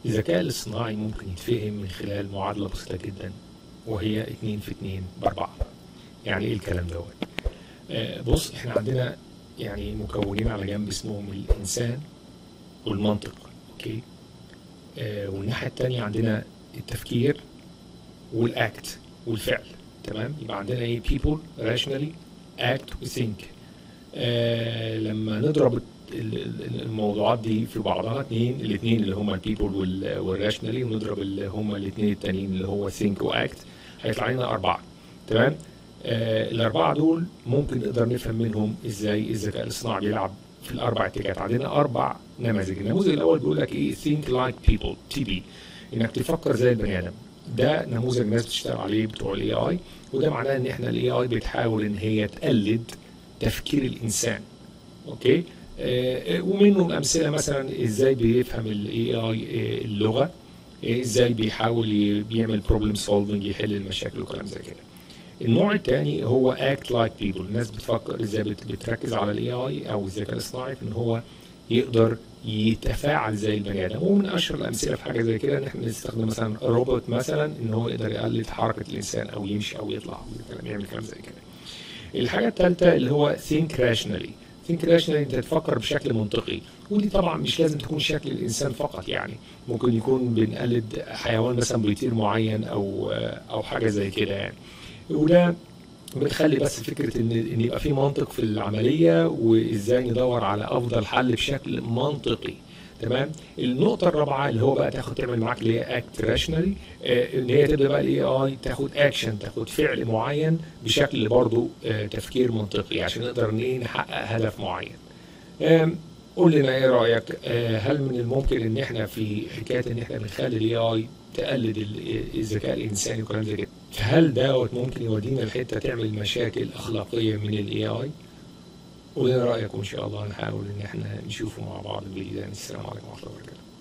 الذكاء الاصطناعي ممكن يتفهم من خلال معادلة بسيطة جدا وهي اتنين في اتنين بأربعة يعني ايه الكلام دوت آه، بص احنا عندنا يعني مكونين على جنب اسمهم الإنسان والمنطق اوكي آه، والناحية التانية عندنا التفكير والاكت والفعل تمام يبقى عندنا ايه people rationally act و think آه لما نضرب ال- ال- الموضوعات دي في بعضها اتنين الاتنين اللي هما البيبول والراشنالي ونضرب اللي هما الاتنين التانيين اللي هو think واكت هيطلع لنا أربعة تمام آه الأربعة دول ممكن نقدر نفهم منهم ازاي الذكاء الاصطناعي بيلعب في الأربع اتجاهات عندنا أربع نماذج النموذج الأول بيقول لك ايه think like people تي بي انك تفكر زي البني آدم ده نموذج الناس بتشتغل عليه بتوع الاي اي وده معناه ان احنا الاي اي بتحاول ان هي تقلد تفكير الانسان اوكي آه، آه، ومنه الامثله مثلا ازاي بيفهم الاي اي اللغه آه، ازاي بيحاول ي- بيعمل بروبلم سولفنج يحل المشاكل وكلام زي كده النوع الثاني هو اكت لايك بيبل الناس بتفكر ازاي بت- بتركز على الاي اي او الذكاء الاصطناعي في ان هو يقدر يتفاعل زي البني ادم ومن اشهر الامثله في حاجه زي كده ان احنا بنستخدم مثلا روبوت مثلا ان هو يقدر يقلد حركه الانسان او يمشي او يطلع أو يتكلم- يعمل كلام زي كده الحاجه الثالثه اللي هو think rationally think rationally انت تفكر بشكل منطقي ودي طبعا مش لازم تكون شكل الانسان فقط يعني ممكن يكون بنقلد حيوان مثلا بيطير معين او او حاجه زي كده يعني وده بنخلي بس فكره ان ان يبقى في منطق في العمليه وازاي ندور على افضل حل بشكل منطقي تمام النقطه الرابعه اللي هو بقى تاخد تعمل معاك اللي هي اكت راشنالي ان هي تبدا بقى الاي اي تاخد اكشن تاخد فعل معين بشكل برضه آه، تفكير منطقي عشان نقدر ان ايه نحقق هدف معين آم، قول لنا ايه رايك آه، هل من الممكن ان احنا في حكايه ان احنا بنخلي الاي اي تقلد ال- الذكاء الانساني وكلام زي كده هل دوت ممكن يودينا لحته تعمل مشاكل اخلاقيه من الاي اي قول لنا رايكم ان شاء الله نحاول ان احنا نشوفه مع بعض الفيديو ده السلام عليكم ورحمه الله وبركاته